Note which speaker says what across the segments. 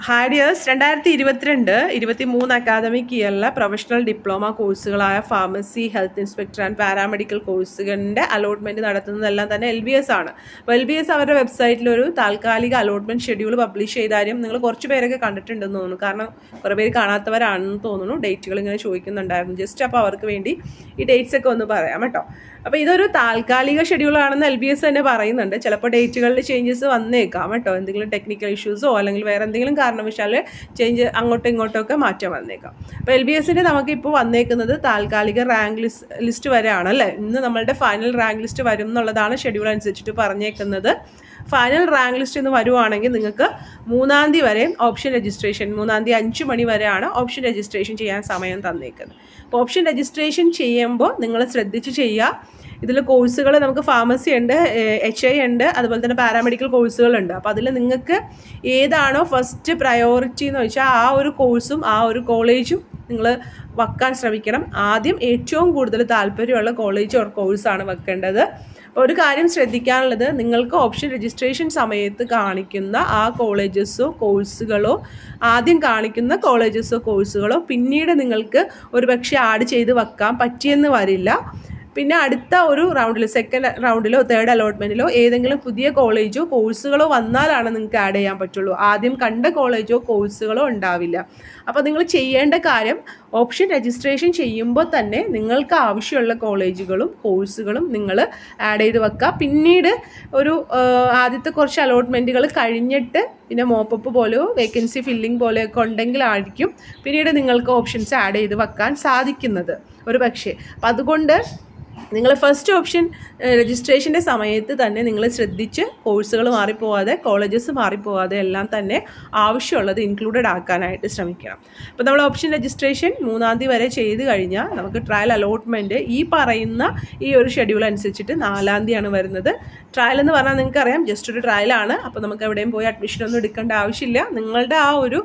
Speaker 1: ഹാഡിയേഴ്സ് രണ്ടായിരത്തി ഇരുപത്തിരണ്ട് ഇരുപത്തി മൂന്ന് അക്കാദമിക് ഇയറിലെ പ്രൊഫഷണൽ ഡിപ്ലോമ കോഴ്സുകളായ pharmacy health inspector and paramedical കോഴ്സുകളുടെ അലോട്ട്മെന്റ് നടത്തുന്നതെല്ലാം തന്നെ എൽ ബി എസ് ആണ് അപ്പോൾ എൽ ബി എസ് അവരുടെ വെബ്സൈറ്റിൽ ഒരു താൽക്കാലിക അലോട്ട്മെന്റ് ഷെഡ്യൂൾ പബ്ലിഷ് ചെയ്താലും നിങ്ങൾ കുറച്ച് പേരൊക്കെ കണ്ടിട്ടുണ്ടെന്ന് തോന്നുന്നു കാരണം കുറേ പേര് കാണാത്തവരാണെന്ന് തോന്നുന്നു ഡേറ്റുകൾ ഇങ്ങനെ ചോദിക്കുന്നുണ്ടായിരുന്നു ജസ്റ്റ് അപ്പോൾ അവർക്ക് വേണ്ടി ഈ ഡേറ്റ്സ് ഒക്കെ ഒന്ന് പറയാം കേട്ടോ അപ്പോൾ ഇതൊരു താൽക്കാലിക ഷെഡ്യൂൾ ആണെന്ന് എൽ ബി എസ് തന്നെ പറയുന്നുണ്ട് ചിലപ്പോൾ ഡേറ്റുകളിൽ ചേഞ്ചസ് വന്നേക്കാം കേട്ടോ എന്തെങ്കിലും ടെക്നിക്കൽ ഇഷ്യൂസോ അല്ലെങ്കിൽ വേറെ എന്തെങ്കിലും കാരണവശാൽ ചേഞ്ച് അങ്ങോട്ടും ഇങ്ങോട്ടും ഒക്കെ മാറ്റം വന്നേക്കാം അപ്പോൾ എൽ ബി എസിൻ്റെ നമുക്കിപ്പോൾ വന്നേക്കുന്നത് താൽക്കാലിക റാങ്ക് ലിസ്റ്റ് ലിസ്റ്റ് വരെയാണ് അല്ലേ ഇന്ന് നമ്മളുടെ ഫൈനൽ റാങ്ക് ലിസ്റ്റ് വരും എന്നുള്ളതാണ് ഷെഡ്യൂൾ അനുസരിച്ചിട്ട് പറഞ്ഞേക്കുന്നത് ഫൈനൽ റാങ്ക് ലിസ്റ്റ് എന്ന് വരുവാണെങ്കിൽ നിങ്ങൾക്ക് മൂന്നാം തീയതി വരെ ഓപ്ഷൻ രജിസ്ട്രേഷൻ മൂന്നാം തീയതി അഞ്ച് മണി വരെയാണ് ഓപ്ഷൻ രജിസ്ട്രേഷൻ ചെയ്യാൻ സമയം തന്നേക്കുന്നത് അപ്പോൾ ഓപ്ഷൻ രജിസ്ട്രേഷൻ ചെയ്യുമ്പോൾ നിങ്ങൾ ശ്രദ്ധിച്ച് ചെയ്യുക ഇതിൽ കോഴ്സുകൾ നമുക്ക് ഫാർമസി ഉണ്ട് എച്ച് ഐ ഉണ്ട് അതുപോലെ തന്നെ പാരാമെഡിക്കൽ കോഴ്സുകളുണ്ട് അപ്പോൾ അതിൽ നിങ്ങൾക്ക് ഏതാണോ ഫസ്റ്റ് പ്രയോറിറ്റി എന്ന് വെച്ചാൽ ആ ഒരു കോഴ്സും ആ ഒരു കോളേജും നിങ്ങൾ വെക്കാൻ ശ്രമിക്കണം ആദ്യം ഏറ്റവും കൂടുതൽ താല്പര്യമുള്ള കോളേജ് ഓർ കോഴ്സാണ് വെക്കേണ്ടത് അപ്പോൾ ഒരു കാര്യം ശ്രദ്ധിക്കാനുള്ളത് നിങ്ങൾക്ക് ഓപ്ഷൻ രജിസ്ട്രേഷൻ സമയത്ത് കാണിക്കുന്ന ആ കോളേജസോ കോഴ്സുകളോ ആദ്യം കാണിക്കുന്ന കോളേജസോ കോഴ്സുകളോ പിന്നീട് നിങ്ങൾക്ക് ഒരു പക്ഷേ ആഡ് ചെയ്ത് വെക്കാൻ പറ്റിയെന്ന് വരില്ല പിന്നെ അടുത്ത ഒരു റൗണ്ടിൽ സെക്കൻഡ് റൗണ്ടിലോ തേർഡ് അലോട്ട്മെൻറ്റിലോ ഏതെങ്കിലും പുതിയ കോളേജോ കോഴ്സുകളോ വന്നാലാണ് നിങ്ങൾക്ക് ആഡ് ചെയ്യാൻ പറ്റുള്ളൂ ആദ്യം കണ്ട കോളേജോ കോഴ്സുകളോ ഉണ്ടാവില്ല അപ്പോൾ നിങ്ങൾ ചെയ്യേണ്ട കാര്യം ഓപ്ഷൻ രജിസ്ട്രേഷൻ ചെയ്യുമ്പോൾ തന്നെ നിങ്ങൾക്ക് ആവശ്യമുള്ള കോളേജുകളും കോഴ്സുകളും നിങ്ങൾ ആഡ് ചെയ്ത് വെക്കുക പിന്നീട് ഒരു ആദ്യത്തെ കുറച്ച് അലോട്ട്മെൻറ്റുകൾ കഴിഞ്ഞിട്ട് പിന്നെ മോപ്പപ്പ് പോലെയോ വേക്കൻസി ഫില്ലിംഗ് പോലെയൊക്കെ ഉണ്ടെങ്കിലായിരിക്കും പിന്നീട് നിങ്ങൾക്ക് ഓപ്ഷൻസ് ആഡ് ചെയ്ത് വെക്കാൻ സാധിക്കുന്നത് ഒരു പക്ഷേ അപ്പം അതുകൊണ്ട് നിങ്ങൾ ഫസ്റ്റ് ഓപ്ഷൻ രജിസ്ട്രേഷൻ്റെ സമയത്ത് തന്നെ നിങ്ങൾ ശ്രദ്ധിച്ച് കോഴ്സുകൾ മാറിപ്പോവാതെ കോളേജസ് മാറിപ്പോവാതെ എല്ലാം തന്നെ ആവശ്യമുള്ളത് ഇൻക്ലൂഡഡ് ആക്കാനായിട്ട് ശ്രമിക്കണം അപ്പോൾ നമ്മൾ ഓപ്ഷൻ രജിസ്ട്രേഷൻ മൂന്നാം തീയതി വരെ ചെയ്ത് കഴിഞ്ഞാൽ നമുക്ക് ട്രയൽ അലോട്ട്മെൻറ്റ് ഈ പറയുന്ന ഈ ഒരു ഷെഡ്യൂൾ അനുസരിച്ചിട്ട് നാലാം തീയതിയാണ് വരുന്നത് ട്രയൽ എന്ന് പറഞ്ഞാൽ നിങ്ങൾക്ക് അറിയാം ജസ്റ്റ് ഒരു ട്രയലാണ് അപ്പോൾ നമുക്ക് എവിടെയും പോയി അഡ്മിഷൻ ഒന്നും എടുക്കേണ്ട ആവശ്യമില്ല നിങ്ങളുടെ ആ ഒരു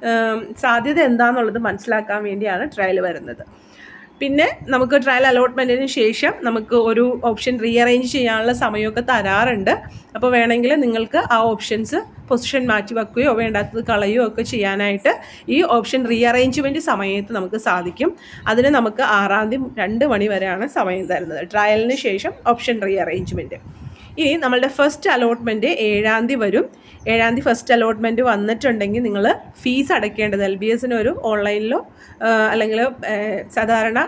Speaker 1: സാധ്യത എന്താണെന്നുള്ളത് മനസ്സിലാക്കാൻ വേണ്ടിയാണ് ട്രയൽ വരുന്നത് പിന്നെ നമുക്ക് ട്രയൽ അലോട്ട്മെൻറ്റിന് ശേഷം നമുക്ക് ഒരു ഓപ്ഷൻ റീഅറേഞ്ച് ചെയ്യാനുള്ള സമയമൊക്കെ തരാറുണ്ട് അപ്പോൾ വേണമെങ്കിൽ നിങ്ങൾക്ക് ആ ഓപ്ഷൻസ് പൊസിഷൻ മാറ്റി വെക്കുകയോ വേണ്ടാത്തത് കളയുകയോ ഒക്കെ ചെയ്യാനായിട്ട് ഈ ഓപ്ഷൻ റീഅറേഞ്ച്മെൻറ്റ് സമയത്ത് നമുക്ക് സാധിക്കും അതിന് നമുക്ക് ആറാം തീയതി രണ്ട് മണി വരെയാണ് സമയം തരുന്നത് ട്രയലിന് ശേഷം ഓപ്ഷൻ റീഅറേഞ്ച്മെൻറ്റ് ഇനി നമ്മളുടെ ഫസ്റ്റ് അലോട്ട്മെൻറ്റ് ഏഴാം തീയതി വരും ഏഴാം തീയതി ഫസ്റ്റ് അലോട്ട്മെൻറ്റ് വന്നിട്ടുണ്ടെങ്കിൽ നിങ്ങൾ ഫീസ് അടയ്ക്കേണ്ടത് എൽ ബി എസിന് ഒരു ഓൺലൈനിലോ അല്ലെങ്കിൽ സാധാരണ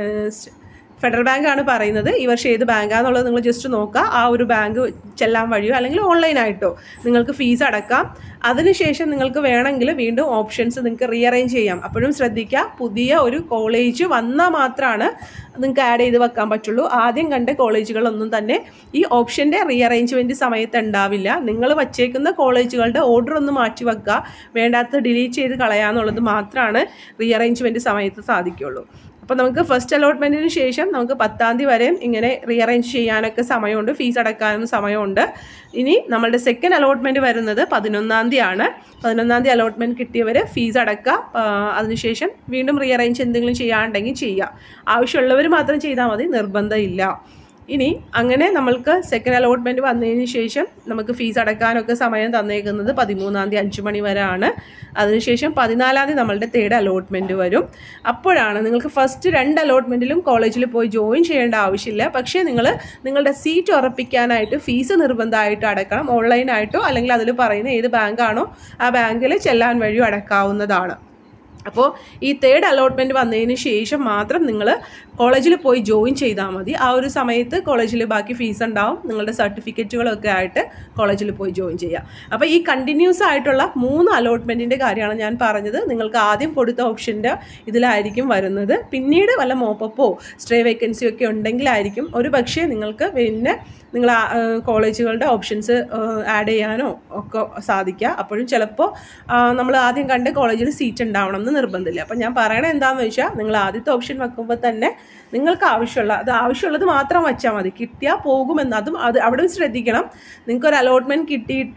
Speaker 1: ഫെഡറൽ ബാങ്കാണ് പറയുന്നത് ഈ വർഷം ഏത് ബാങ്കാന്നുള്ളത് നിങ്ങൾ ജസ്റ്റ് നോക്കുക ആ ഒരു ബാങ്ക് ചെല്ലാൻ വഴിയോ അല്ലെങ്കിൽ ഓൺലൈനായിട്ടോ നിങ്ങൾക്ക് ഫീസ് അടക്കാം അതിനുശേഷം നിങ്ങൾക്ക് വേണമെങ്കിൽ വീണ്ടും ഓപ്ഷൻസ് നിങ്ങൾക്ക് റീഅറേഞ്ച് ചെയ്യാം അപ്പോഴും ശ്രദ്ധിക്കുക പുതിയ ഒരു കോളേജ് വന്നാൽ മാത്രമാണ് നിങ്ങൾക്ക് ആഡ് ചെയ്ത് വെക്കാൻ പറ്റുള്ളൂ ആദ്യം കണ്ട കോളേജുകളൊന്നും തന്നെ ഈ ഓപ്ഷൻ്റെ റീഅറേഞ്ച്മെൻറ്റ് സമയത്ത് ഉണ്ടാവില്ല നിങ്ങൾ വച്ചേക്കുന്ന കോളേജുകളുടെ ഓർഡർ ഒന്ന് മാറ്റി വെക്കുക വേണ്ടാത്ത ഡിലീറ്റ് ചെയ്ത് കളയാന്നുള്ളത് മാത്രമാണ് റീഅറേഞ്ച്മെൻറ്റ് സമയത്ത് സാധിക്കുള്ളൂ അപ്പോൾ നമുക്ക് ഫസ്റ്റ് അലോട്ട്മെൻറ്റിന് ശേഷം നമുക്ക് പത്താം തീയതി വരെയും ഇങ്ങനെ റീഅറേഞ്ച് ചെയ്യാനൊക്കെ സമയമുണ്ട് ഫീസ് അടക്കാനും സമയമുണ്ട് ഇനി നമ്മളുടെ സെക്കൻഡ് അലോട്ട്മെൻറ്റ് വരുന്നത് പതിനൊന്നാം തീയതിയാണ് പതിനൊന്നാം തീയതി അലോട്ട്മെൻറ്റ് കിട്ടിയവർ ഫീസ് അടക്കുക അതിനുശേഷം വീണ്ടും റീഅറേഞ്ച് എന്തെങ്കിലും ചെയ്യാനുണ്ടെങ്കിൽ ചെയ്യുക ആവശ്യമുള്ളവർ മാത്രം ചെയ്താൽ മതി നിർബന്ധമില്ല ഇനി അങ്ങനെ നമ്മൾക്ക് സെക്കൻഡ് അലോട്ട്മെൻറ്റ് വന്നതിന് ശേഷം നമുക്ക് ഫീസ് അടക്കാനൊക്കെ സമയം തന്നേക്കുന്നത് പതിമൂന്നാം തീയതി അഞ്ച് മണി വരെയാണ് അതിനുശേഷം പതിനാലാം തീയതി നമ്മളുടെ തേർഡ് അലോട്ട്മെൻറ്റ് വരും അപ്പോഴാണ് നിങ്ങൾക്ക് ഫസ്റ്റ് രണ്ട് അലോട്ട്മെൻറ്റിലും കോളേജിൽ പോയി ജോയിൻ ചെയ്യേണ്ട ആവശ്യമില്ല പക്ഷേ നിങ്ങൾ നിങ്ങളുടെ സീറ്റ് ഉറപ്പിക്കാനായിട്ട് ഫീസ് നിർബന്ധമായിട്ട് അടക്കണം ഓൺലൈനായിട്ടോ അല്ലെങ്കിൽ അതിൽ പറയുന്ന ഏത് ബാങ്കാണോ ആ ബാങ്കിൽ ചെല്ലാൻ വഴിയോ അടക്കാവുന്നതാണ് അപ്പോൾ ഈ തേർഡ് അലോട്ട്മെൻറ്റ് വന്നതിന് ശേഷം മാത്രം നിങ്ങൾ കോളേജിൽ പോയി ജോയിൻ ചെയ്താൽ മതി ആ ഒരു സമയത്ത് കോളേജിൽ ബാക്കി ഫീസ് ഉണ്ടാവും നിങ്ങളുടെ സർട്ടിഫിക്കറ്റുകളൊക്കെ ആയിട്ട് കോളേജിൽ പോയി ജോയിൻ ചെയ്യാം അപ്പോൾ ഈ കണ്ടിന്യൂസ് ആയിട്ടുള്ള മൂന്ന് അലോട്ട്മെൻറ്റിൻ്റെ കാര്യമാണ് ഞാൻ പറഞ്ഞത് നിങ്ങൾക്ക് ആദ്യം കൊടുത്ത ഓപ്ഷൻ്റെ ഇതിലായിരിക്കും വരുന്നത് പിന്നീട് വല്ല മോപ്പപ്പോ സ്റ്റേ വേക്കൻസിയോ ഒക്കെ ഉണ്ടെങ്കിലായിരിക്കും ഒരു പക്ഷേ നിങ്ങൾക്ക് പിന്നെ നിങ്ങൾ കോളേജുകളുടെ ഓപ്ഷൻസ് ആഡ് ചെയ്യാനോ ഒക്കെ സാധിക്കുക അപ്പോഴും ചിലപ്പോൾ നമ്മൾ ആദ്യം കണ്ട കോളേജിൽ സീറ്റ് ഉണ്ടാവണം എന്ന് നിർബന്ധമില്ല അപ്പം ഞാൻ പറയണത് എന്താണെന്ന് വെച്ചാൽ നിങ്ങൾ ആദ്യത്തെ ഓപ്ഷൻ വെക്കുമ്പോൾ തന്നെ നിങ്ങൾക്ക് ആവശ്യമുള്ള അത് ആവശ്യമുള്ളത് മാത്രം വെച്ചാൽ മതി കിട്ടിയാൽ പോകുമെന്ന് അതും അത് അവിടെ ശ്രദ്ധിക്കണം നിങ്ങൾക്ക് ഒരു അലോട്ട്മെൻറ്റ് കിട്ടിയിട്ട്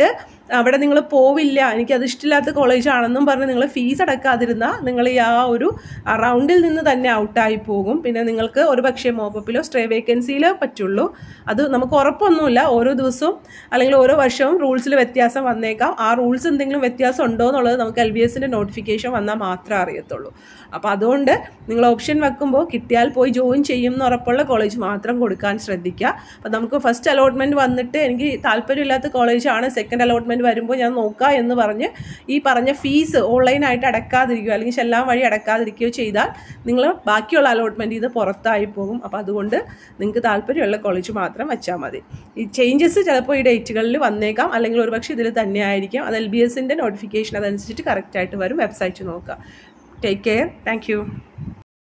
Speaker 1: അവിടെ നിങ്ങൾ പോവില്ല എനിക്കത് ഇഷ്ടമില്ലാത്ത കോളേജാണെന്നും പറഞ്ഞ് നിങ്ങൾ ഫീസ് അടക്കാതിരുന്നാൽ നിങ്ങൾ ഈ ആ ഒരു റൗണ്ടിൽ നിന്ന് തന്നെ ഔട്ടായി പോകും പിന്നെ നിങ്ങൾക്ക് ഒരു പക്ഷേ മോപ്പപ്പിലോ സ്ട്രേ വേക്കൻസിയിലോ പറ്റുള്ളൂ അത് നമുക്ക് ഉറപ്പൊന്നുമില്ല ഓരോ ദിവസവും അല്ലെങ്കിൽ ഓരോ വർഷവും റൂൾസിൽ വ്യത്യാസം വന്നേക്കാം ആ റൂൾസ് എന്തെങ്കിലും വ്യത്യാസം ഉണ്ടോ എന്നുള്ളത് നമുക്ക് എൽ ബി എസിൻ്റെ നോട്ടിഫിക്കേഷൻ വന്നാൽ മാത്രമേ അറിയത്തുള്ളൂ അപ്പോൾ അതുകൊണ്ട് നിങ്ങൾ ഓപ്ഷൻ വെക്കുമ്പോൾ കിട്ടിയാൽ പോയി ജോയിൻ ചെയ്യും എന്ന് ഉറപ്പുള്ള കോളേജ് മാത്രം കൊടുക്കാൻ ശ്രദ്ധിക്കുക അപ്പോൾ നമുക്ക് ഫസ്റ്റ് അലോട്ട്മെൻറ്റ് വന്നിട്ട് എനിക്ക് താല്പര്യമില്ലാത്ത കോളേജാണ് സെക്കൻഡ് അലോട്ട്മെൻറ്റ് വരുമ്പോൾ ഞാൻ നോക്കാം എന്ന് പറഞ്ഞ് ഈ പറഞ്ഞ ഫീസ് ഓൺലൈനായിട്ട് അടക്കാതിരിക്കുകയോ അല്ലെങ്കിൽ ചെല്ലാൻ വഴി അടക്കാതിരിക്കുകയോ ചെയ്താൽ നിങ്ങൾ ബാക്കിയുള്ള അലോട്ട്മെൻറ്റ് ഇത് പുറത്തായി പോകും അപ്പോൾ അതുകൊണ്ട് നിങ്ങൾക്ക് താല്പര്യമുള്ള കോളേജ് മാത്രം വെച്ചാൽ മതി ഈ ചേഞ്ചസ് ചിലപ്പോൾ ഈ ഡേറ്റുകളിൽ വന്നേക്കാം അല്ലെങ്കിൽ ഒരുപക്ഷെ ഇതിൽ തന്നെ ആയിരിക്കും അത് എൽ ബി എസിൻ്റെ നോട്ടിഫിക്കേഷൻ അതനുസരിച്ചിട്ട് കറക്റ്റായിട്ട് വരും വെബ്സൈറ്റ് നോക്കുക ടേക്ക് കെയർ താങ്ക്